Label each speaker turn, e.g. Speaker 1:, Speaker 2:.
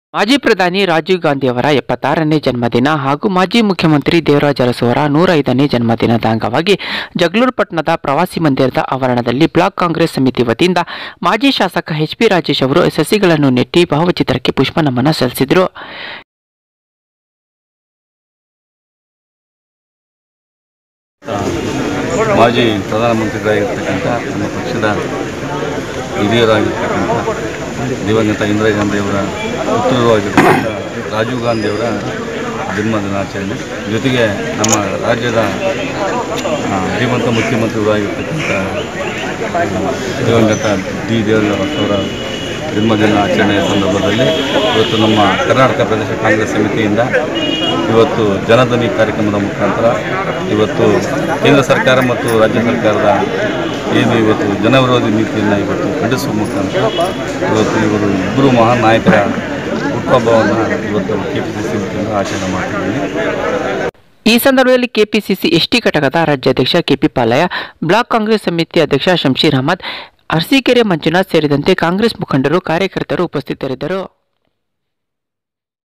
Speaker 1: ಮಾಜಿ ಪ್ರಧಾನಿ ರಾಜೀವ್ ಗಾಂಧಿ ಅವರ ಎಪ್ಪತ್ತಾರನೇ ಜನ್ಮದಿನ ಹಾಗೂ ಮಾಜಿ ಮುಖ್ಯಮಂತ್ರಿ ದೇವರಾಜ ಅರಸು ಅವರ ನೂರ ಐದನೇ ಜನ್ಮದಿನದ ಅಂಗವಾಗಿ ಜಗಳೂರು ಪಟ್ಟಣದ ಪ್ರವಾಸಿ ಮಂದಿರದ ಆವರಣದಲ್ಲಿ ಬ್ಲಾಕ್ ಕಾಂಗ್ರೆಸ್ ಸಮಿತಿ ವತಿಯಿಂದ ಮಾಜಿ ಶಾಸಕ ಎಚ್ ಪಿ ರಾಜೇಶ್ ಅವರು ಸಸಿಗಳನ್ನು ನೆಟ್ಟಿ ಭಾವಚಿತ್ರಕ್ಕೆ ಪುಷ್ಪ ನಮನ ಸಲ್ಲಿಸಿದರು
Speaker 2: ಮಾಜಿ ಪ್ರಧಾನಮಂತ್ರಿಗಳಾಗಿರ್ತಕ್ಕಂಥ ನಮ್ಮ ಪಕ್ಷದ ಹಿರಿಯರಾಗಿರ್ತಕ್ಕಂಥ ದಿವಂಗತ ಇಂದಿರಾ ಗಾಂಧಿಯವರ ಪುತ್ರರು ಆಗಿರ್ತಕ್ಕಂಥ ರಾಜೀವ್ ಗಾಂಧಿಯವರ ಜನ್ಮ ದಿನಾಚರಣೆ ಜೊತೆಗೆ ನಮ್ಮ ರಾಜ್ಯದ ಆ, ಶ್ರೀಮಂತ ಮುಖ್ಯಮಂತ್ರಿಗಳು ಆಗಿರ್ತಕ್ಕಂಥ ಆ, ದಿವಂಗತ ಡಿ ದೇವರಾಜ್ ಅವರ ಜನ್ಮದಿನ ಆಚರಣೆಯ ಸಂದರ್ಭದಲ್ಲಿ ಇವತ್ತು ನಮ್ಮ ಕರ್ನಾಟಕ ಪ್ರದೇಶ ಕಾಂಗ್ರೆಸ್ ಸಮಿತಿಯಿಂದ ಇವತ್ತು ಜನಧ್ವನಿ ಕಾರ್ಯಕ್ರಮದ ಮುಖಾಂತರ ಇವತ್ತು ಕೇಂದ್ರ ಸರ್ಕಾರ ಮತ್ತು ರಾಜ್ಯ ಸರ್ಕಾರದ ಏನು ಇವತ್ತು ಜನವಿರೋಧಿ ನೀತಿಯನ್ನು ಇವತ್ತು ಖಂಡಿಸುವ ಮುಖಾಂತರ ಇವತ್ತು ಇವರು ಇಬ್ಬರು ಮಹಾನ್ ನಾಯಕರ ಹುಟ್ಟುಹಬ್ಬವನ್ನು ಇವತ್ತು ಕೆ ಪಿ ಸಿ ಸಿ ವತಿಯಿಂದ ಆಚರಣೆ ಮಾಡ್ತಿದ್ದೀವಿ
Speaker 1: ಈ ಸಂದರ್ಭದಲ್ಲಿ ಕೆಪಿಸಿಸಿ ಎಸ್ಟಿ ಘಟಕದ ರಾಜ್ಯಾಧ್ಯಕ್ಷ ಕೆಪಿ ಪಾಲಯ್ಯ ಬ್ಲಾಕ್ ಕಾಂಗ್ರೆಸ್ ಸಮಿತಿ ಅಧ್ಯಕ್ಷ ಶಂಶೀರ್ ಅಹಮದ್ ಅರಸೀಕೆರೆ ಮಂಜುನಾಥ್ ಸೇರಿದಂತೆ ಕಾಂಗ್ರೆಸ್ ಮುಖಂಡರು ಕಾರ್ಯಕರ್ತರು ಉಪಸ್ಥಿತರಿದ್ದರು